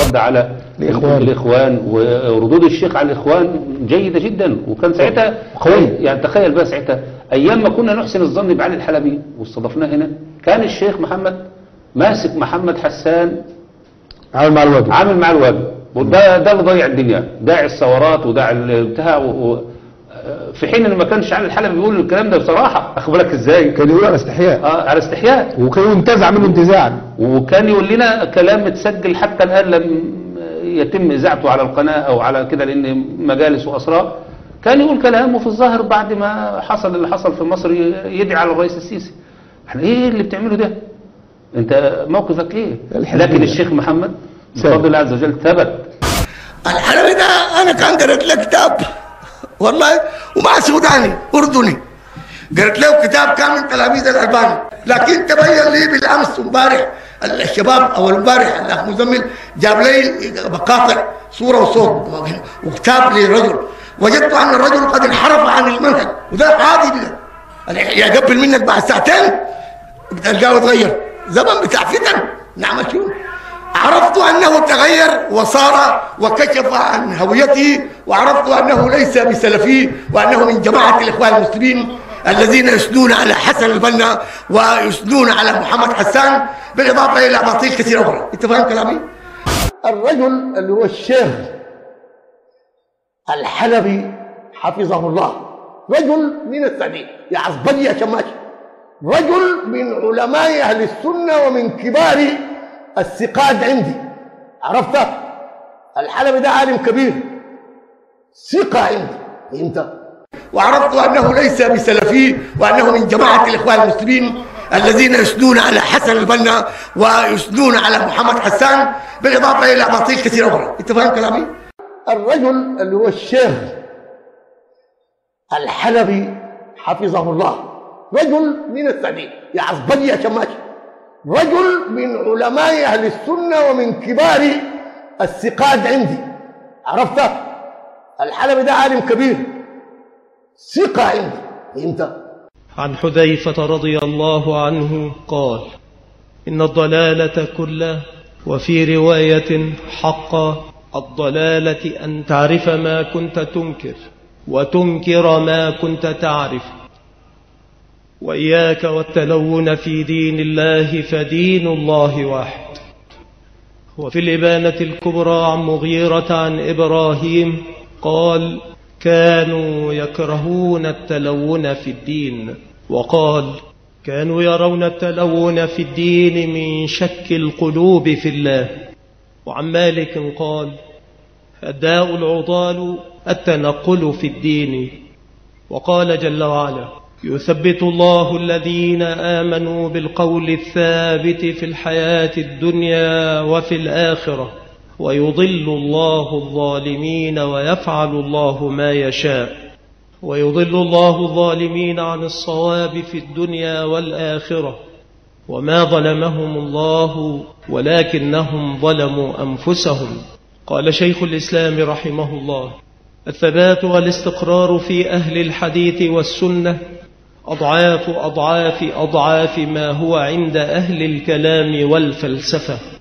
الرد على الإخوان. الاخوان وردود الشيخ على الاخوان جيده جدا وكان ساعتها قوية. يعني تخيل بقى ساعتها ايام ما كنا نحسن الظن بعلي الحلبي واستضفناه هنا كان الشيخ محمد ماسك محمد حسان عامل مع الواجب عامل معاه الواجب وده ده اللي ضيع الدنيا داعي الثورات وداعي البتاع و... و... في حين ان ما كانش علي الحلبي بيقول الكلام ده بصراحه اخد بالك ازاي كان يقول على استحياء اه على استحياء وكان ينتزع منه انتزاعا وكان يقول لنا كلام متسجل حتى الآن لم يتم إذاعته على القناة أو على كده لأن مجالس وأسرار كان يقول كلام وفي الظاهر بعد ما حصل اللي حصل في مصر يدعي على الرئيس السيسي احنا ايه اللي بتعمله ده انت موقفك ايه الحزبية. لكن الشيخ محمد ثابت. بفضل الله عز وجل ثبت الحلبي ده انا كان قريت له كتاب والله ومع سوداني اردني قريت له كتاب كان من تلاميذ الالباني لكن تبين لي بالامس امبارح الشباب او امبارح الاخ مزمل جاب لي مقاطع صوره وصوت وكتاب لرجل وجدت ان الرجل قد انحرف عن المنهج وده عادي ده يقبل منك بعد ساعتين بتلقاه يتغير زمن بتاع فتن نعم شو عرفت انه تغير وصار وكشف عن هويته وعرفت انه ليس بسلفي وانه من جماعه الاخوان المسلمين الذين يسنون على حسن البنا ويسنون على محمد حسان بالاضافه الى اباطيل كثيره اخرى انت فاهم كلامي؟ الرجل اللي هو الشيخ الحلبي حفظه الله رجل من السعوديه يا عصبجي يا شماشي رجل من علماء اهل السنه ومن كبار الثقات عندي عرفت الحلبي ده عالم كبير ثقه عندي فهمت وعرفت انه ليس بسلفي وانه من جماعه الاخوان المسلمين الذين يسنون على حسن البنا ويسنون على محمد حسان بالاضافه الى اباطيل كثيره اخرى انت فاهم كلامي الرجل اللي هو الشيخ الحلبي حفظه الله رجل من السعوديه يا عصبجي يا شماشي رجل من علماء اهل السنه ومن كبار الثقات عندي عرفت الحلبي ده عالم كبير ثقه عندي فهمت عن حذيفة رضي الله عنه قال إن الضلالة كلها وفي رواية حق الضلالة أن تعرف ما كنت تنكر وتنكر ما كنت تعرف وإياك والتلون في دين الله فدين الله واحد وفي الإبانة الكبرى عن مغيرة عن إبراهيم قال كانوا يكرهون التلون في الدين وقال كانوا يرون التلون في الدين من شك القلوب في الله وعن مالك قال الداء العضال التنقل في الدين وقال جل وعلا يثبت الله الذين آمنوا بالقول الثابت في الحياة الدنيا وفي الآخرة ويضل الله الظالمين ويفعل الله ما يشاء ويضل الله الظالمين عن الصواب في الدنيا والآخرة وما ظلمهم الله ولكنهم ظلموا أنفسهم قال شيخ الإسلام رحمه الله الثبات والاستقرار في أهل الحديث والسنة أضعاف أضعاف أضعاف ما هو عند أهل الكلام والفلسفة